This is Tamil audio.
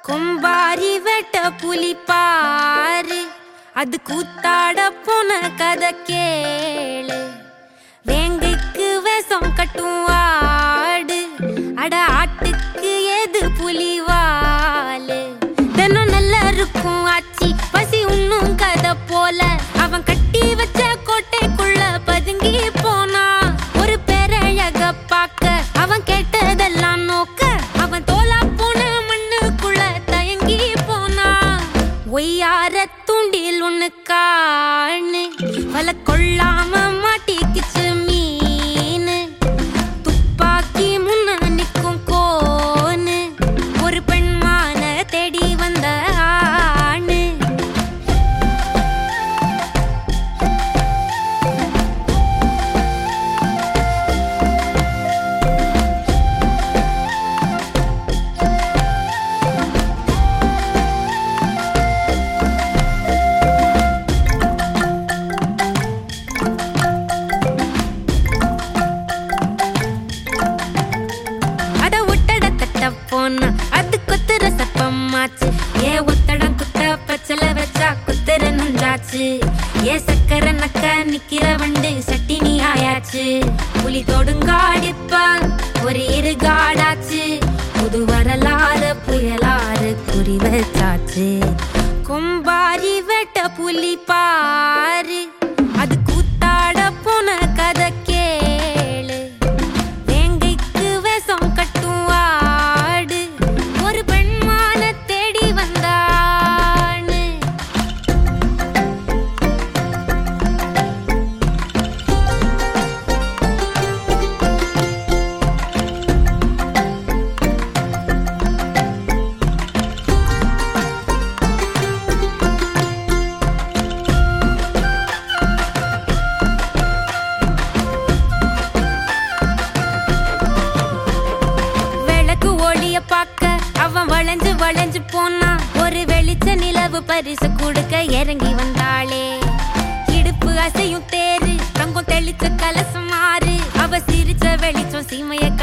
கொம்பாரி வெட்ட புலி பாரு அது கூத்தாட போன கதை கேளு வேங்கைக்கு விஷம் கட்டும் ஆடு அட ஆட்டுக்கு ஏது புலி வாலு தினம் நல்லா இருக்கும் ஆச்சி பசி உண்ணும் கதை போல அவன் கட்டி வச்ச கோட்டைக்குள்ள பதுங்கி போனா ஒரு பேரழக பார்க்க அவன் கேட்டதெல்லாம் நோக்க அவன் தோலா போன மண்ணுக்குள்ள தயங்கி போனா ஒய்யார தூண்டில் ஒண்ணு காணு வல கொள்ளாம மாட்டிக்கிச்சு மீனு துப்பாக்கி முன்ன நிக்கும் கோனு ஒரு பெண்மான தேடி வந்த ஆணு அட ஒட்டட தட்ட போனா அது கொத்துற சப்பமாச்சு ஏ ஒத்தடம் குத்த பச்சல வச்சா குத்துற நஞ்சாச்சு ஏ சக்கர நக்க நிக்கிற வண்டு சட்டினி ஆயாச்சு புலி தொடுங்காடிப்ப ஒரு இருகாடாச்சு புது வரலாறு புயலாறு குறி வச்சாச்சு கொம்பாரி வெட்ட புலி பாரு அது கூத்தாட போன கதை கேளு வேங்கைக்கு விஷம் கட்டும் ஆடு ஒரு பெண்மான தேடி வந்தான்னு விளக்கு ஒளிய பார்க்க அவன் வளைஞ்சு வளைஞ்சு போனான் ஒரு வெளிச்ச நிலவு பரிசு கொடுக்க இறங்கி வந்தாளே இடுப்பு அசையும் தேரு தங்கம் தெளிச்ச கலசம் மாறு அவ சிரிச்ச வெளிச்சம் சீமைய